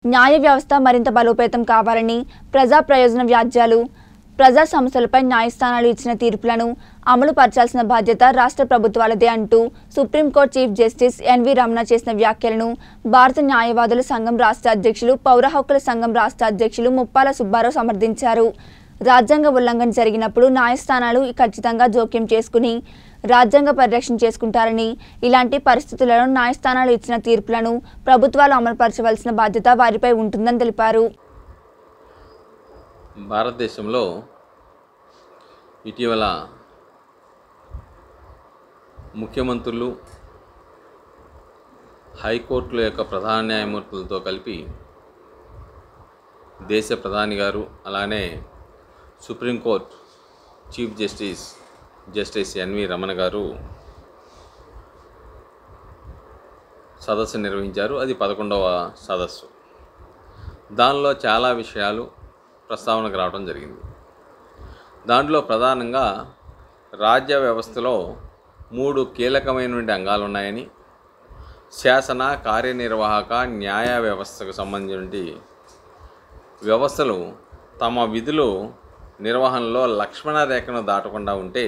న్యాయ వ్యవస్థ మరింత బలోపేతం కావాలని ప్రజా ప్రయోజన వ్యాజ్యాలు ప్రజా సమస్యలపై న్యాయస్థానాలు ఇచ్చిన తీర్పులను అమలు పరచాల్సిన బాధ్యత రాష్ట్ర ప్రభుత్వాలదే అంటూ supreme court chief justice N V Ramana చేసిన వ్యాఖ్యలను భారత న్యాయవాదుల సంఘం రాష్ట్ర అధ్యక్షులు పౌర హక్కుల సంఘం రాష్ట్ర అధ్యక్షులు ముప్పాల సుబ్బారావు సమర్థించారు రాజ్యాంగ ఉల్లంఘన జరిగినప్పుడు న్యాయస్థానాలు ఖచ్చితంగా జోక్యం చేసుకుని రాజ్యాంగ పరిరక్షణ చేసుకుంటారని ఇలాంటి పరిస్థితులలో న్యాయస్థానాలు ఇచ్చిన తీర్పులను ప్రభుత్వాలు అమలుపరచవలసిన బాధ్యత వారిపై ఉంటుందని తెలిపారు భారతదేశంలో ఇటీవల ముఖ్యమంత్రులు హైకోర్టుల యొక్క ప్రధాన న్యాయమూర్తులతో కలిపి దేశ ప్రధాని గారు అలానే supreme court chief justice justice N V Ramana గారు సదస్సు నిర్వహించారు అది పదకొండవ సదస్సు దానిలో చాలా విషయాలు ప్రస్తావనకు రావడం జరిగింది దాంట్లో ప్రధానంగా రాజ్య వ్యవస్థలో మూడు కీలకమైనటువంటి అంగాలు ఉన్నాయని శాసన కార్యనిర్వాహక న్యాయ వ్యవస్థకు సంబంధించినటువంటి వ్యవస్థలు తమ విధులు నిర్వహణలో లక్ష్మణ రేఖను దాటకుండా ఉంటే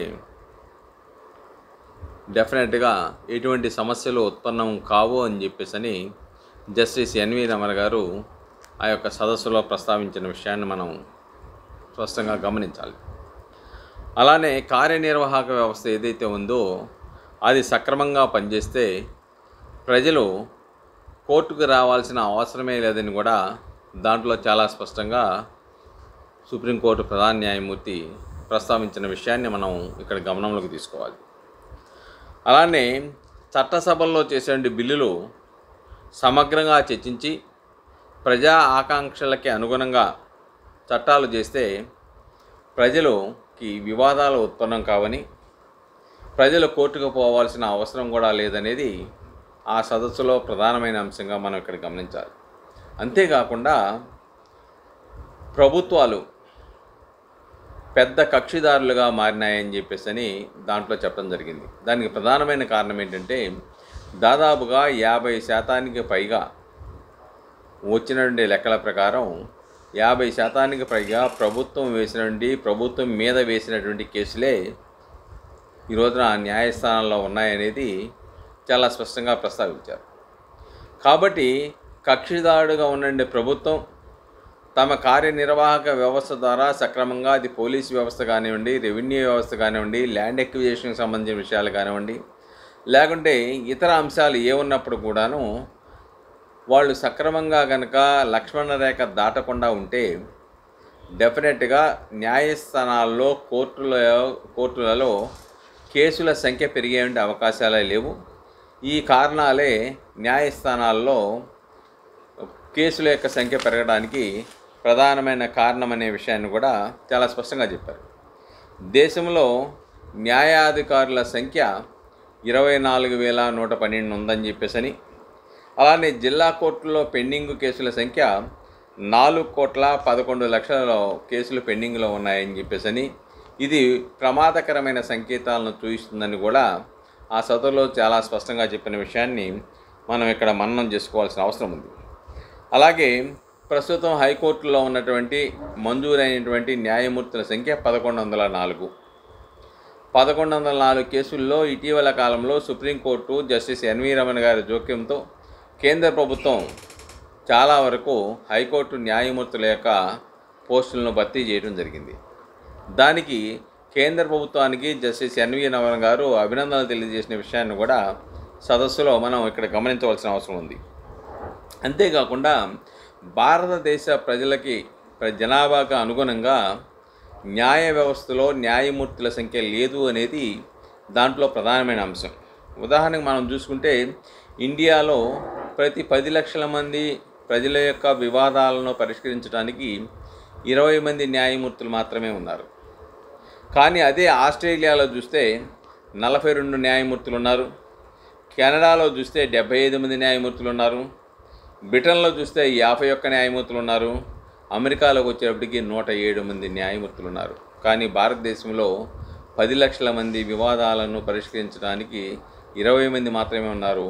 డెఫినెట్గా ఎటువంటి సమస్యలు ఉత్పన్నం కావు అని చెప్పేసి జస్టిస్ ఎన్వి రమణ గారు ఆ యొక్క సదస్సులో ప్రస్తావించిన విషయాన్ని మనం స్పష్టంగా గమనించాలి అలానే కార్యనిర్వాహక వ్యవస్థ ఏదైతే ఉందో అది సక్రమంగా పనిచేస్తే ప్రజలు కోర్టుకు రావాల్సిన అవసరమే లేదని కూడా దాంట్లో చాలా స్పష్టంగా సుప్రీంకోర్టు ప్రధాన న్యాయమూర్తి ప్రస్తావించిన విషయాన్ని మనం ఇక్కడ గమనంలోకి తీసుకోవాలి అలానే చట్టసభల్లో చేసే బిల్లులు సమగ్రంగా చర్చించి ప్రజా ఆకాంక్షలకి అనుగుణంగా చట్టాలు చేస్తే ప్రజలుకి వివాదాలు ఉత్పన్నం కావని ప్రజలు కోర్టుకు పోవాల్సిన అవసరం కూడా లేదనేది ఆ సదస్సులో ప్రధానమైన అంశంగా మనం ఇక్కడ గమనించాలి అంతేకాకుండా ప్రభుత్వాలు పెద్ద కక్షిదారులుగా మారినాయని చెప్పేసి అని దాంట్లో చెప్పడం జరిగింది దానికి ప్రధానమైన కారణం ఏంటంటే దాదాపుగా యాభై శాతానికి పైగా వచ్చినటువంటి లెక్కల ప్రకారం యాభై శాతానికి పైగా ప్రభుత్వం వేసినటువంటి ప్రభుత్వం మీద వేసినటువంటి కేసులే ఈ రోజున న్యాయస్థానంలో ఉన్నాయనేది చాలా స్పష్టంగా ప్రస్తావించారు కాబట్టి కక్షిదారుడుగా ఉండండి ప్రభుత్వం తమ కార్యనిర్వాహక వ్యవస్థ ద్వారా సక్రమంగా అది పోలీస్ వ్యవస్థ కానివ్వండి రెవెన్యూ వ్యవస్థ కానివ్వండి ల్యాండ్ ఎక్విజేషన్కి సంబంధించిన విషయాలు కానివ్వండి లేకుంటే ఇతర అంశాలు ఏ ఉన్నప్పుడు కూడాను వాళ్ళు సక్రమంగా కనుక లక్ష్మణ రేఖ దాటకుండా ఉంటే డెఫినెట్గా న్యాయస్థానాల్లో కోర్టుల కోర్టులలో కేసుల సంఖ్య పెరిగే అవకాశాలే లేవు ఈ కారణాలే న్యాయస్థానాల్లో కేసుల యొక్క సంఖ్య పెరగడానికి ప్రధానమైన కారణం అనే విషయాన్ని కూడా చాలా స్పష్టంగా చెప్పారు దేశంలో న్యాయాధికారుల సంఖ్య ఇరవై నాలుగు వేల నూట పన్నెండు ఉందని చెప్పేసని అలానే జిల్లా కోర్టుల్లో పెండింగ్ కేసుల సంఖ్య నాలుగు కోట్ల పదకొండు లక్షల కేసులు పెండింగ్లో ఉన్నాయని చెప్పేసని ఇది ప్రమాదకరమైన సంకేతాలను చూపిస్తుందని కూడా ఆ సదరులో చాలా స్పష్టంగా చెప్పిన విషయాన్ని మనం ఇక్కడ మననం చేసుకోవాల్సిన అవసరం ఉంది అలాగే ప్రస్తుతం హైకోర్టులో ఉన్నటువంటి మంజూరైనటువంటి న్యాయమూర్తుల సంఖ్య పదకొండు వందల నాలుగు పదకొండు వందల నాలుగు కేసుల్లో ఇటీవల కాలంలో సుప్రీంకోర్టు జస్టిస్ ఎన్వి రమణ గారి జోక్యంతో కేంద్ర ప్రభుత్వం చాలా వరకు హైకోర్టు న్యాయమూర్తుల యొక్క పోస్టులను భర్తీ చేయడం జరిగింది దానికి కేంద్ర ప్రభుత్వానికి జస్టిస్ ఎన్వి రమణ గారు అభినందనలు తెలియజేసిన విషయాన్ని కూడా సదస్సులో మనం ఇక్కడ గమనించవలసిన అవసరం ఉంది అంతేకాకుండా భారతదేశ ప్రజలకి ప్ర- జనాభాకు అనుగుణంగా న్యాయ వ్యవస్థలో న్యాయమూర్తుల సంఖ్య లేదు అనేది దాంట్లో ప్రధానమైన అంశం ఉదాహరణకు మనం చూసుకుంటే ఇండియాలో ప్రతి పది లక్షల మంది ప్రజల యొక్క వివాదాలను పరిష్కరించడానికి ఇరవై మంది న్యాయమూర్తులు మాత్రమే ఉన్నారు కానీ అదే ఆస్ట్రేలియాలో చూస్తే నలభై రెండు న్యాయమూర్తులు ఉన్నారు కెనడాలో చూస్తే డెబ్బై ఐదు మంది న్యాయమూర్తులు ఉన్నారు బ్రిటన్లో చూస్తే యాభై ఒక్క న్యాయమూర్తులు ఉన్నారు అమెరికాలోకి వచ్చేటప్పటికి నూట ఏడు మంది న్యాయమూర్తులు ఉన్నారు కానీ భారతదేశంలో పది లక్షల మంది వివాదాలను పరిష్కరించడానికి ఇరవై మంది మాత్రమే ఉన్నారు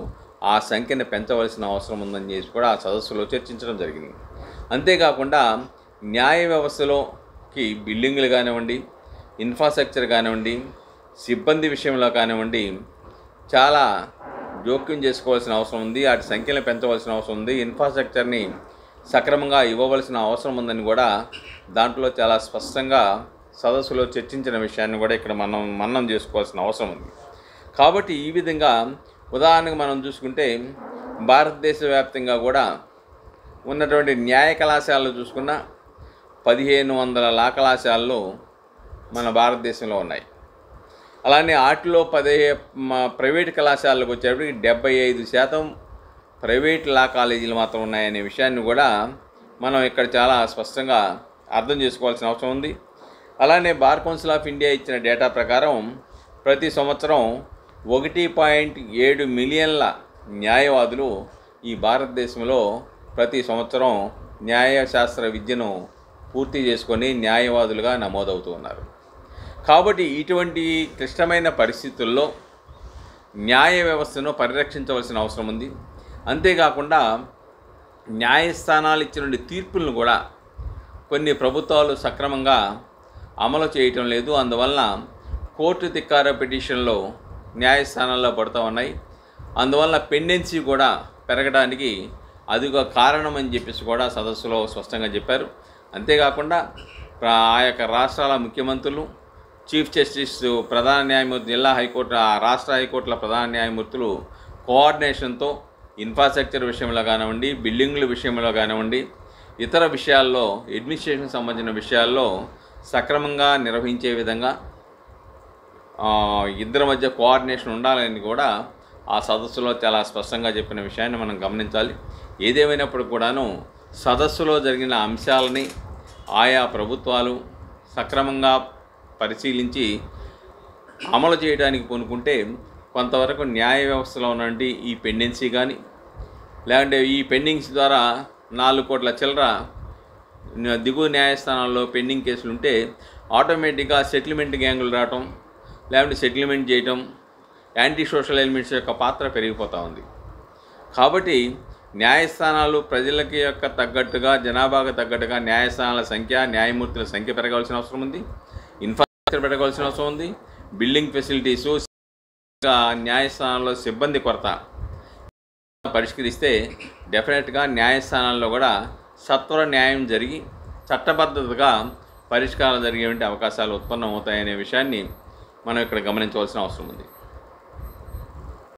ఆ సంఖ్యను పెంచవలసిన అవసరం ఉందని చెప్పి కూడా ఆ సదస్సులో చర్చించడం జరిగింది అంతేకాకుండా న్యాయ వ్యవస్థలోకి బిల్డింగులు కానివ్వండి ఇన్ఫ్రాస్ట్రక్చర్ కానివ్వండి సిబ్బంది విషయంలో కానివ్వండి చాలా జోక్యం చేసుకోవాల్సిన అవసరం ఉంది వాటి సంఖ్యను పెంచవలసిన అవసరం ఉంది ఇన్ఫ్రాస్ట్రక్చర్ని సక్రమంగా ఇవ్వవలసిన అవసరం ఉందని కూడా దాంట్లో చాలా స్పష్టంగా సదస్సులో చర్చించిన విషయాన్ని కూడా ఇక్కడ మనం మన్నం చేసుకోవాల్సిన అవసరం ఉంది కాబట్టి ఈ విధంగా ఉదాహరణకు మనం చూసుకుంటే భారతదేశ వ్యాప్తంగా కూడా ఉన్నటువంటి న్యాయ కళాశాలలు చూసుకున్న పదిహేను వందల లా కళాశాలలు మన భారతదేశంలో ఉన్నాయి అలానే వాటిలో పదే మా ప్రైవేట్ కళాశాలకు వచ్చేటప్పటికి డెబ్బై ఐదు శాతం ప్రైవేట్ లా కాలేజీలు మాత్రం ఉన్నాయనే విషయాన్ని కూడా మనం ఇక్కడ చాలా స్పష్టంగా అర్థం చేసుకోవాల్సిన అవసరం ఉంది అలానే బార్ కౌన్సిల్ ఆఫ్ ఇండియా ఇచ్చిన డేటా ప్రకారం ప్రతి సంవత్సరం ఒకటి పాయింట్ ఏడు మిలియన్ల న్యాయవాదులు ఈ భారతదేశంలో ప్రతి సంవత్సరం న్యాయశాస్త్ర విద్యను పూర్తి చేసుకొని న్యాయవాదులుగా నమోదవుతూ ఉన్నారు కాబట్టి ఇటువంటి క్లిష్టమైన పరిస్థితుల్లో న్యాయ వ్యవస్థను పరిరక్షించవలసిన అవసరం ఉంది అంతేకాకుండా న్యాయస్థానాలు ఇచ్చిన తీర్పులను కూడా కొన్ని ప్రభుత్వాలు సక్రమంగా అమలు చేయటం లేదు అందువలన కోర్టు తిక్కార పిటిషన్లు న్యాయస్థానాల్లో పడుతూ ఉన్నాయి అందువలన పెండెన్సీ కూడా పెరగడానికి అదిగో కారణం అని చెప్పేసి కూడా సదస్సులో స్పష్టంగా చెప్పారు అంతేకాకుండా ప్ర- ఆ యొక్క రాష్ట్రాల ముఖ్యమంత్రులు చీఫ్ జస్టిస్ ప్రధాన న్యాయమూర్తి జిల్లా హైకోర్టు ఆ రాష్ట్ర హైకోర్టుల ప్రధాన న్యాయమూర్తులు కోఆర్డినేషన్తో ఇన్ఫ్రాస్ట్రక్చర్ విషయంలో కానివ్వండి బిల్డింగుల విషయంలో కానివ్వండి ఇతర విషయాల్లో అడ్మినిస్ట్రేషన్ సంబంధించిన విషయాల్లో సక్రమంగా నిర్వహించే విధంగా ఆ, ఇద్దరి మధ్య కోఆర్డినేషన్ ఉండాలని కూడా ఆ సదస్సులో చాలా స్పష్టంగా చెప్పిన విషయాన్ని మనం గమనించాలి ఏదేమైనప్పుడు కూడాను సదస్సులో జరిగిన అంశాలని ఆయా ప్రభుత్వాలు సక్రమంగా పరిశీలించి అమలు చేయడానికి పూనుకుంటే కొంతవరకు న్యాయ వ్యవస్థలో ఉన్నటువంటి ఈ పెండెన్సీ కానీ లేదంటే ఈ పెండింగ్స్ ద్వారా నాలుగు కోట్ల చిల్లర న- దిగువ న్యాయస్థానాల్లో పెండింగ్ కేసులు ఉంటే ఆటోమేటిక్గా సెటిల్మెంట్ గ్యాంగులు రావటం లేదంటే సెటిల్మెంట్ చేయటం యాంటీ సోషల్ ఎలిమెంట్స్ యొక్క పాత్ర పెరిగిపోతూ ఉంది కాబట్టి న్యాయస్థానాలు ప్రజలకి యొక్క తగ్గట్టుగా జనాభాకు తగ్గట్టుగా న్యాయస్థానాల సంఖ్య న్యాయమూర్తుల సంఖ్య పెరగాల్సిన అవసరం ఉంది ఇన్ఫ్రాస్ట్రక్చర్ పెరగాల్సిన అవసరం ఉంది బిల్డింగ్ ఫెసిలిటీసు ఇంకా న్యాయస్థానాల్లో సిబ్బంది కొరత పరిష్కరిస్తే డెఫినెట్గా న్యాయస్థానాల్లో కూడా సత్వర న్యాయం జరిగి చట్టబద్ధతగా పరిష్కారం జరిగేటువంటి అవకాశాలు ఉత్పన్నం అవుతాయనే విషయాన్ని మనం ఇక్కడ గమనించవలసిన అవసరం ఉంది